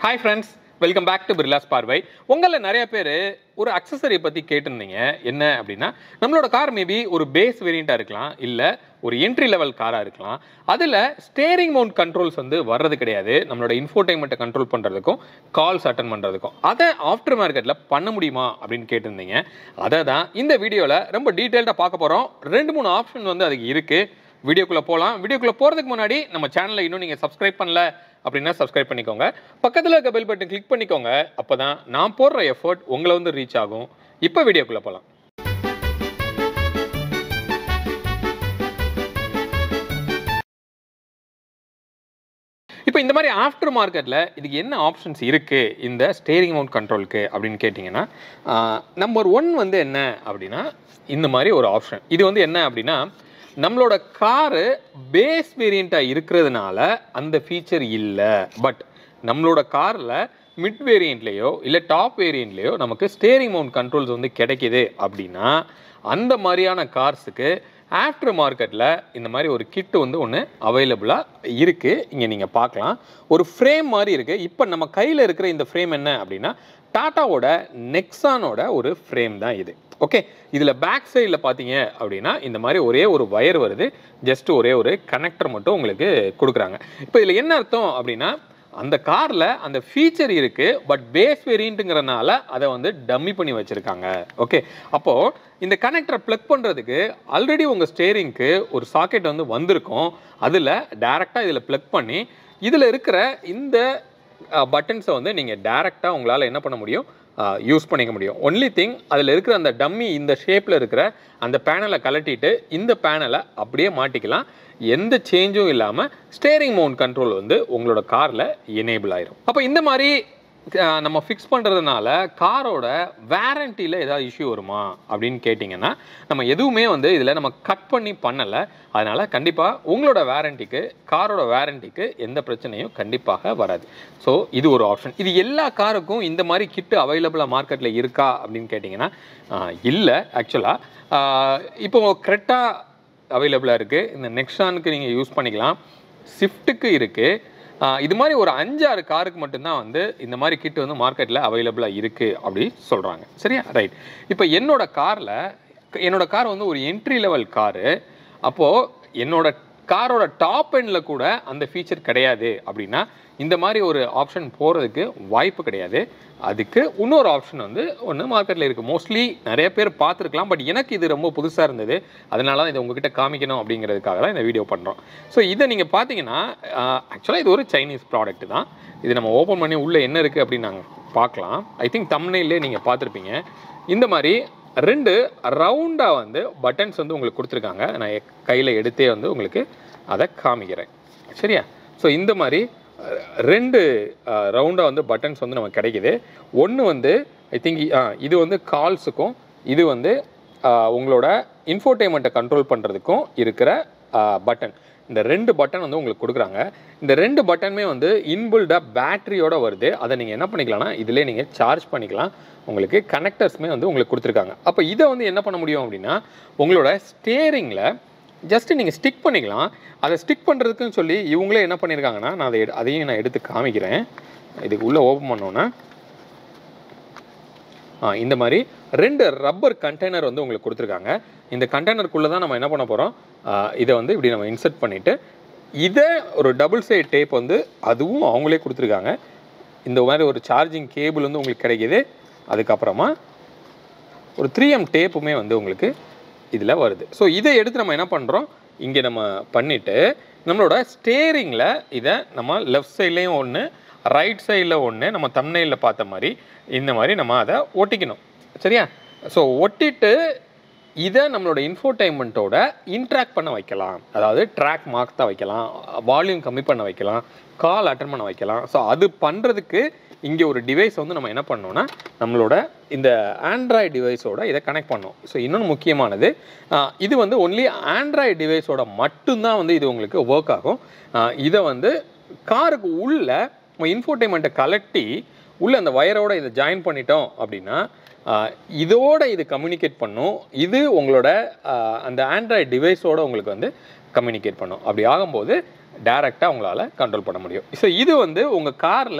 hi friends welcome back to பிர்லாஸ் பார்வை உங்களில் நிறைய பேர் ஒரு அக்சசரி பற்றி கேட்டிருந்தீங்க என்ன அப்படின்னா நம்மளோட கார் மேபி ஒரு பேஸ் வேரியண்ட்டாக இருக்கலாம் இல்லை ஒரு என்ட்ரி லெவல் காராக இருக்கலாம் அதில் ஸ்டேரிங் மவுண்ட் கண்ட்ரோல்ஸ் வந்து வர்றது கிடையாது நம்மளோட இன்ஃபோடைன்மெண்ட்டை கண்ட்ரோல் பண்ணுறதுக்கும் கால்ஸ் அட்டன் பண்ணுறதுக்கும் அதை ஆஃப்டர் மார்க்கெட்டில் பண்ண முடியுமா அப்படின்னு கேட்டிருந்தீங்க அதை தான் இந்த வீடியோவில் ரொம்ப டீட்டெயில்டாக பார்க்க போகிறோம் ரெண்டு மூணு ஆப்ஷன் வந்து அதுக்கு இருக்குது வீடியோக்குள்ளே போகலாம் வீடியோக்குள்ளே போகிறதுக்கு முன்னாடி நம்ம சேனலை இன்னும் நீங்கள் சப்ஸ்கிரைப் பண்ணல அப்படின்னா சப்ஸ்கிரைப் பண்ணிக்கோங்க பக்கத்தில் இருக்க பெல் பட்டன் கிளிக் பண்ணிக்கோங்க அப்போ தான் நான் போடுற எஃபர்ட் உங்களை வந்து ரீச் ஆகும் இப்போ வீடியோக்குள்ளே போகலாம் இப்போ இந்த மாதிரி ஆஃப்டர் மார்க்கெட்டில் இதுக்கு என்ன ஆப்ஷன்ஸ் இருக்குது இந்த ஸ்டேரிங் மவுண்ட் கண்ட்ரோலுக்கு அப்படின்னு கேட்டிங்கன்னா நம்பர் ஒன் வந்து என்ன அப்படின்னா இந்த மாதிரி ஒரு ஆப்ஷன் இது வந்து என்ன அப்படின்னா நம்மளோட காரு பேஸ் வேரியண்ட்டாக இருக்கிறதுனால அந்த ஃபீச்சர் இல்லை பட் நம்மளோட காரில் மிட் வேரியண்ட்லேயோ இல்லை டாப் வேரியண்ட்லேயோ நமக்கு ஸ்டேரிங் மவுண்ட் கண்ட்ரோல்ஸ் வந்து கிடைக்கிது அப்படின்னா அந்த மாதிரியான கார்ஸுக்கு ஆஃப்டர் மார்க்கெட்டில் இந்த மாதிரி ஒரு கிட்டு வந்து ஒன்று அவைலபிளாக இருக்குது இங்கே நீங்கள் பார்க்கலாம் ஒரு ஃப்ரேம் மாதிரி இருக்குது இப்போ நம்ம கையில் இருக்கிற இந்த ஃப்ரேம் என்ன அப்படின்னா டாட்டாவோட நெக்ஸானோட ஒரு ஃப்ரேம் தான் இது ஓகே இதில் பேக் சைடில் பார்த்தீங்க அப்படின்னா இந்த மாதிரி ஒரே ஒரு வயர் வருது ஜஸ்ட் ஒரே ஒரு கனெக்டர் மட்டும் உங்களுக்கு கொடுக்குறாங்க இப்போ இதில் என்ன அர்த்தம் அப்படின்னா அந்த காரில் அந்த ஃபீச்சர் இருக்குது பட் பேஸ் வேரியண்ட்டுங்கிறனால அதை வந்து டம்மி பண்ணி வச்சுருக்காங்க ஓகே அப்போது இந்த கனெக்டரை ப்ளக் பண்ணுறதுக்கு ஆல்ரெடி உங்கள் ஸ்டேரிங்க்கு ஒரு சாக்கெட் வந்து வந்திருக்கும் அதில் டேரெக்டாக இதில் ப்ளக் பண்ணி இதில் இருக்கிற இந்த பட்டன்ஸை வந்து நீங்கள் டேரெக்டாக உங்களால் என்ன பண்ண முடியும் யூஸ் பண்ணிக்க முடியும் ஒன்லி திங் அதில் இருக்கிற அந்த டம்மி இந்த ஷேப்பில் இருக்கிற அந்த பேனலை கலட்டிட்டு இந்த பேனலை அப்படியே மாட்டிக்கலாம் எந்த சேஞ்சும் இல்லாமல் ஸ்டேரிங் மவுண்ட் கண்ட்ரோல் வந்து உங்களோட காரில் எனேபிள் ஆயிரும் அப்போ இந்த மாதிரி அஹ், நம்ம ஃபிக்ஸ் பண்ணுறதுனால காரோட வேரண்டியில் ஏதாவது இஷ்யூ வருமா அப்படின்னு கேட்டிங்கன்னா நம்ம எதுவுமே வந்து இதில் நம்ம கட் பண்ணி பண்ணலை அதனால் கண்டிப்பாக உங்களோட வேரண்டிக்கு காரோட வேரண்டிக்கு எந்த பிரச்சனையும் கண்டிப்பாக வராது ஸோ இது ஒரு ஆப்ஷன் இது எல்லா காருக்கும் இந்த மாதிரி கிட்டு அவைலபிளாக மார்க்கெட்டில் இருக்கா அப்படின்னு கேட்டிங்கன்னா இல்லை ஆக்சுவலாக இப்போ கரெக்டா அவைலபிளாக இருக்குது இந்த நெக்ஸானுக்கு நீங்கள் யூஸ் பண்ணிக்கலாம் ஸ்விஃப்ட்டுக்கு இருக்குது இது மாதிரி ஒரு அஞ்சாறு காருக்கு மட்டும்தான் வந்து இந்த மாதிரி கிட் வந்து மார்க்கெட்டில் அவைலபிளாக இருக்குது அப்படி சொல்கிறாங்க சரியா ரைட் இப்போ என்னோட காரில் என்னோட கார் வந்து ஒரு என்ட்ரி லெவல் காரு அப்போது என்னோட காரோட டாப் எண்டில் கூட அந்த ஃபீச்சர் கிடையாது அப்படின்னா இந்த மாதிரி ஒரு ஆப்ஷன் போகிறதுக்கு வாய்ப்பு கிடையாது அதுக்கு இன்னொரு ஆப்ஷன் வந்து ஒன்று மார்க்கெட்டில் இருக்குது மோஸ்ட்லி நிறைய பேர் பார்த்துருக்கலாம் பட் எனக்கு இது ரொம்ப புதுசாக இருந்தது அதனால தான் இதை உங்ககிட்ட காமிக்கணும் அப்படிங்கிறதுக்காக தான் இந்த வீடியோ பண்ணுறோம் ஸோ இதை நீங்கள் பார்த்தீங்கன்னா ஆக்சுவலாக இது ஒரு சைனீஸ் ப்ராடக்ட் தான் இது நம்ம ஓப்பன் பண்ணி உள்ளே என்ன இருக்குது அப்படின்னு நாங்கள் பார்க்கலாம் ஐ திங்க் தமிழ்லேயே நீங்கள் பார்த்துருப்பீங்க இந்த மாதிரி ரெண்டு ரவுண்டாக வந்து பட்டன்ஸ் வந்து உங்களுக்கு கொடுத்துருக்காங்க நான் கையில் எடுத்தே வந்து உங்களுக்கு அதை காமிக்கிறேன் சரியா ஸோ இந்த மாதிரி அஹ், ரெண்டு ரவுண்டாக வந்து பட்டன்ஸ் வந்து நமக்கு கிடைக்குது ஒன்று வந்து ஐ திங்க் இது வந்து கால்ஸுக்கும் இது வந்து அஹ், உங்களோட இன்ஃபோடைன்மெண்ட்டை கண்ட்ரோல் பண்ணுறதுக்கும் இருக்கிற பட்டன் இந்த ரெண்டு பட்டன் வந்து உங்களுக்கு கொடுக்குறாங்க இந்த ரெண்டு பட்டனுமே வந்து இன்பில்டாக பேட்டரியோட வருது அதை நீங்கள் என்ன பண்ணிக்கலாம்னா இதிலே நீங்கள் சார்ஜ் பண்ணிக்கலாம் உங்களுக்கு கனெக்டர்ஸுமே வந்து உங்களுக்கு கொடுத்துருக்காங்க அப்போ இதை வந்து என்ன பண்ண முடியும் அப்படின்னா உங்களோட ஸ்டேரிங்கில் ஜஸ்ட்டு நீங்கள் ஸ்டிக் பண்ணிக்கலாம் அதை ஸ்டிக் பண்ணுறதுக்குன்னு சொல்லி இவங்களே என்ன பண்ணியிருக்காங்கன்னா நான் அதை எடு- அதையும் நான் எடுத்து காமிக்கிறேன் இதுக்கு உள்ளே ஓப்பன் பண்ணோன்னே ஆ, இந்த மாதிரி ரெண்டு ரப்பர் கண்டெய்னர் வந்து உங்களுக்கு கொடுத்துருக்காங்க இந்த கண்டெய்னருக்குள்ளே தான் நம்ம என்ன பண்ண போகிறோம் இதை வந்து இப்படி நம்ம இன்சர்ட் பண்ணிவிட்டு இதை ஒரு டபுள் சைட் டேப் வந்து அதுவும் அவங்களே கொடுத்துருக்காங்க இந்த மாதிரி ஒரு சார்ஜிங் கேபிள் வந்து உங்களுக்கு கிடைக்கிது அதுக்கப்புறமா ஒரு த்ரீ எம் டேப்புமே வந்து உங்களுக்கு இதில் வருது ஸோ இதை எடுத்து நம்ம என்ன பண்ணுறோம் இங்கே நம்ம பண்ணிவிட்டு நம்மளோட ஸ்டேரிங்கில் இதை நம்ம லெஃப்ட் சைட்லேயும் ஒன்று ரைட் சைடில் ஒன்று நம்ம தம்னையில் பார்த்த மாதிரி இந்த மாதிரி நம்ம அதை ஒட்டிக்கணும் சரியா ஸோ ஒட்டிட்டு இதை நம்மளோட இன்ஃபோடைன்மெண்ட்டோட இன்ட்ராக்ட் பண்ண வைக்கலாம் அதாவது ட்ராக் மார்க் தான் வைக்கலாம் வால்யூம் கம்மி பண்ண வைக்கலாம் கால் அட்டன் பண்ண வைக்கலாம் ஸோ அது பண்ணுறதுக்கு இங்கே ஒரு டிவைஸ் வந்து நம்ம என்ன பண்ணோம்னா நம்மளோட இந்த ஆண்ட்ராய்டு டிவைஸோட இதை கனெக்ட் பண்ணோம் ஸோ இன்னொன்று முக்கியமானது ஆஹ் இது வந்து ஒன்லி ஆண்ட்ராய்டு டிவைஸோட மட்டும்தான் வந்து இது உங்களுக்கு ஒர்க் ஆகும் ஆஹ் இதை வந்து காருக்கு உள்ள இன்ஃபோடைன்மெண்ட்டை கலட்டி உள்ள அந்த வயரோட இதை ஜாயின் பண்ணிட்டோம் அப்படின்னா ஆஹ் இதோட இது கம்யூனிகேட் பண்ணும் இது உங்களோட ஆஹ் அந்த ஆண்ட்ராய்டு டிவைஸோட உங்களுக்கு வந்து கம்யூனிகேட் பண்ணும் அப்படி ஆகும்போது டைரெக்டாக உங்களால் கண்ட்ரோல் பண்ண முடியும் ஸோ இது வந்து உங்கள் காரில்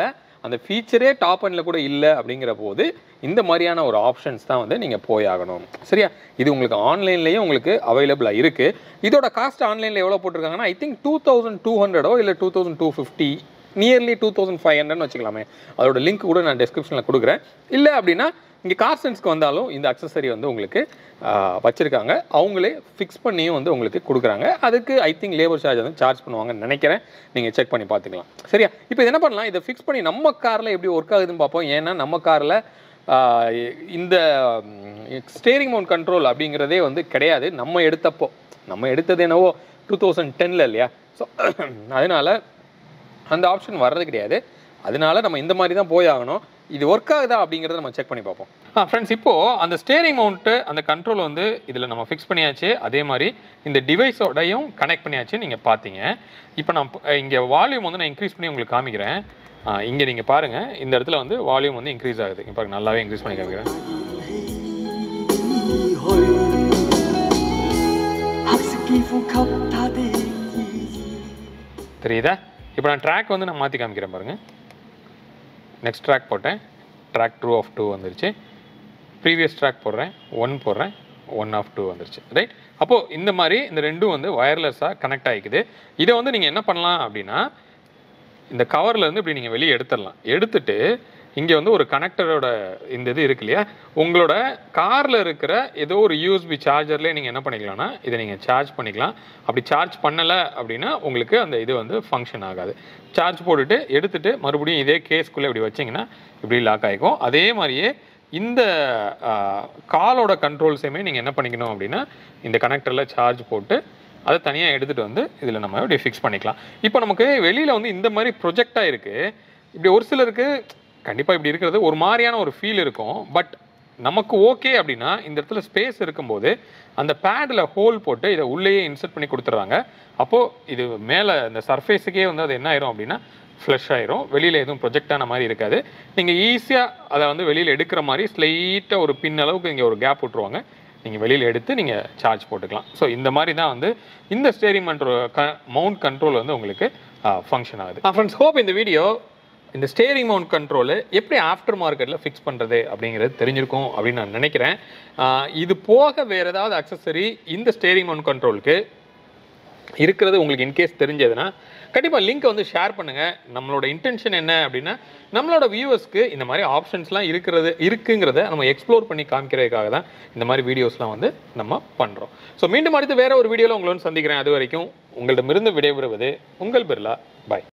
அந்த ஃபீச்சரே டாப் அண்டில் கூட இல்லை அப்படிங்கிற போது இந்த மாதிரியான ஒரு ஆப்ஷன்ஸ் தான் வந்து நீங்கள் போய் ஆகணும் சரியா இது உங்களுக்கு ஆன்லைன்லேயும் உங்களுக்கு அவைலபிளாக இருக்குது இதோட காஸ்ட் ஆன்லைனில் எவ்வளோ போட்டிருக்காங்கன்னா I think two thousand two ஹண்ட்ரடோ இல்லை two thousand two fifty nearly two thousand five ஹண்ட்ரட்னு வச்சுக்கலாமே அதோட லிங்க் கூட நான் டிஸ்கிரிப்ஷனில் கொடுக்குறேன் இல்லை அப்படின்னா இங்கே கார்சன்ஸ்க்கு வந்தாலும் இந்த அக்சசரி வந்து உங்களுக்கு வச்சுருக்காங்க அவங்களே ஃபிக்ஸ் பண்ணியும் வந்து உங்களுக்கு கொடுக்குறாங்க அதுக்கு ஐ திங்க் லேபர் சார்ஜ் வந்து சார்ஜ் பண்ணுவாங்கன்னு நினைக்கிறேன் நீங்கள் செக் பண்ணி பார்த்துக்கலாம் சரியா இப்போ இது என்ன பண்ணலாம் இதை ஃபிக்ஸ் பண்ணி நம்ம காரில் எப்படி ஒர்க் ஆகுதுன்னு பார்ப்போம் ஏன்னா நம்ம காரில் இந்த ஸ்டேரிங் மவுண்ட் கண்ட்ரோல் அப்படிங்கிறதே வந்து கிடையாது நம்ம எடுத்தப்போ நம்ம எடுத்தது என்னவோ டூ தௌசண்ட் டென்னில் இல்லையா ஸோ அதனால அந்த ஆப்ஷன் வர்றது கிடையாது அதனால நம்ம இந்த மாதிரி தான் போய் ஆகணும் இது ஒர்க் ஆகுதா அப்படிங்கிறத நம்ம செக் பண்ணி பார்ப்போம் ஆ ஃப்ரெண்ட்ஸ் இப்போது அந்த ஸ்டேரிங் மவுண்ட்டு அந்த கண்ட்ரோல் வந்து இதில் நம்ம ஃபிக்ஸ் பண்ணியாச்சு அதே மாதிரி இந்த டிவைஸோடையும் கனெக்ட் பண்ணியாச்சு நீங்கள் பார்த்தீங்க இப்போ நான் இங்கே வால்யூம் வந்து நான் இன்க்ரீஸ் பண்ணி உங்களுக்கு காமிக்கிறேன் இங்கே நீங்கள் பாருங்கள் இந்த இடத்துல வந்து வால்யூம் வந்து இன்க்ரீஸ் ஆகுது இப்போ நல்லாவே இன்க்ரீஸ் பண்ணி காமிக்கிறேன் 去黑色肌膚給他的意義。 தெரியுதா இப்போ நான் ட்ராக் வந்து நான் மாற்றி காமிக்கிறேன் பாருங்கள் நெக்ஸ்ட் ட்ராக் போட்டேன் ட்ராக் டூ ஆஃப் டூ வந்துருச்சு ப்ரீவியஸ் ட்ராக் போடுறேன் ஒன் போடுறேன் ஒன் ஆஃப் டூ வந்துருச்சு ரைட் அப்போது இந்த மாதிரி இந்த ரெண்டும் வந்து வயர்லெஸ்ஸாக கனெக்ட் ஆகிக்குது இதை வந்து நீங்கள் என்ன பண்ணலாம் அப்படின்னா இந்த கவர்ல இருந்து இப்படி நீங்கள் வெளியே எடுத்துடலாம் எடுத்துட்டு இங்கே வந்து ஒரு கனெக்டரோட இந்த இது இருக்கு இல்லையா உங்களோட காரில் இருக்கிற ஏதோ ஒரு யூஎஸ்பி சார்ஜர்லேயே நீங்கள் என்ன பண்ணிக்கலாம்னா இதை நீங்கள் சார்ஜ் பண்ணிக்கலாம் அப்படி சார்ஜ் பண்ணலை அப்படின்னா உங்களுக்கு அந்த இது வந்து ஃபங்க்ஷன் ஆகாது சார்ஜ் போட்டுட்டு எடுத்துட்டு மறுபடியும் இதே கேஸ்க்குள்ளே இப்படி வச்சிங்கன்னா இப்படி லாக் ஆகிக்கும் அதே மாதிரியே இந்த காலோட கண்ட்ரோல்ஸையுமே நீங்கள் என்ன பண்ணிக்கணும் அப்படின்னா இந்த கனெக்டரில் சார்ஜ் போட்டு அதை தனியாக எடுத்துகிட்டு வந்து இதில் நம்ம இப்படி ஃபிக்ஸ் பண்ணிக்கலாம் இப்போ நமக்கு வெளியில் வந்து இந்த மாதிரி ப்ரொஜெக்டாக இருக்குது இப்படி ஒரு சிலருக்கு கண்டிப்பாக இப்படி இருக்கிறது ஒரு மாதிரியான ஒரு ஃபீல் இருக்கும் பட் நமக்கு ஓகே அப்படின்னா இந்த இடத்துல ஸ்பேஸ் இருக்கும்போது அந்த பேடில் ஹோல் போட்டு இதை உள்ளேயே இன்சர்ட் பண்ணி கொடுத்துட்றாங்க அப்போது இது மேலே இந்த சர்ஃபேஸுக்கே வந்து அது என்ன ஆயிரும் அப்படின்னா ஃப்ளஷ் ஆயிரும் வெளியில் எதுவும் ப்ரொஜெக்ட் ஆன மாதிரி இருக்காது நீங்கள் ஈஸியாக அதை வந்து வெளியில் எடுக்கிற மாதிரி ஸ்லைட்டாக ஒரு பின் அளவுக்கு இங்கே ஒரு கேப் விட்ருவாங்க நீங்கள் வெளியில் எடுத்து நீங்கள் சார்ஜ் போட்டுக்கலாம் ஸோ இந்த மாதிரி தான் வந்து இந்த ஸ்டேரிங் கண்ட்ரோல் க மவுண்ட் கண்ட்ரோல் வந்து உங்களுக்கு ஃபங்க்ஷன் ஆகுது ஃப்ரெண்ட்ஸ் ஹோப் இந்த வீடியோ இந்த ஸ்டேரிங் மவுண்ட் கண்ட்ரோலு எப்படி ஆஃப்டர் மார்க்கெட்டில் ஃபிக்ஸ் பண்ணுறது அப்படிங்கிறது தெரிஞ்சிருக்கும் அப்படின்னு நான் நினைக்கிறேன் ஆஹ் இது போக வேறு ஏதாவது அக்சசரி இந்த ஸ்டேரிங் மவுண்ட் கண்ட்ரோலுக்கு இருக்கிறது உங்களுக்கு இன்கேஸ் தெரிஞ்சதுன்னா கண்டிப்பாக லிங்க்கை வந்து ஷேர் பண்ணுங்கள் நம்மளோட இன்டென்ஷன் என்ன அப்படின்னா நம்மளோட வியூவர்ஸ்க்கு இந்த மாதிரி ஆப்ஷன்ஸ்லாம் இருக்கிறது இருக்குங்கிறத நம்ம எக்ஸ்ப்ளோர் பண்ணி காமிக்கிறதுக்காக தான் இந்த மாதிரி வீடியோஸ்லாம் வந்து நம்ம பண்ணுறோம் ஸோ மீண்டும் அடுத்து வேற ஒரு வீடியோவில் உங்களை வந்து சந்திக்கிறேன் அது வரைக்கும் உங்களிடமிருந்து விடைபெறுவது உங்கள் பிர்லா பாய்